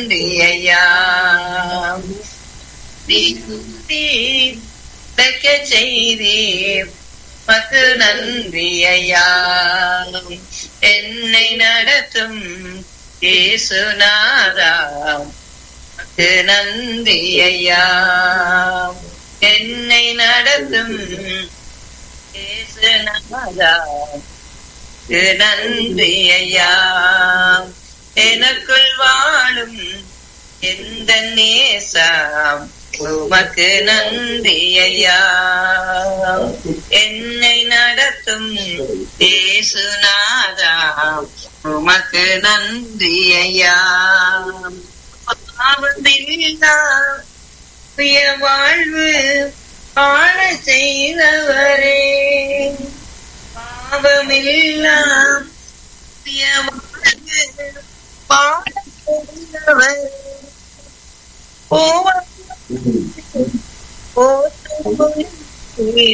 நன்றி ஐயா தக்க செய்தீர் மக்கு நன்றி ஐயா என்னை நடத்தும் இயேசுநாதா மக்கு நன்றி ஐயா என்னை நடத்தும் இயேசுநாதா மக்கு நன்றி ஐயா எனக்குள் வாழும் எந்த நேசம் உமக்கு நன்றி ஐயா என்னை நடத்தும் ஏசுநாதா உமக்கு நன்றி ஐயா பாவமில்லா சுய வாழ்வு ஆள செய்தவரே பாவமில்லா சுய வாழ்வு பாட செய்தவர் ஓ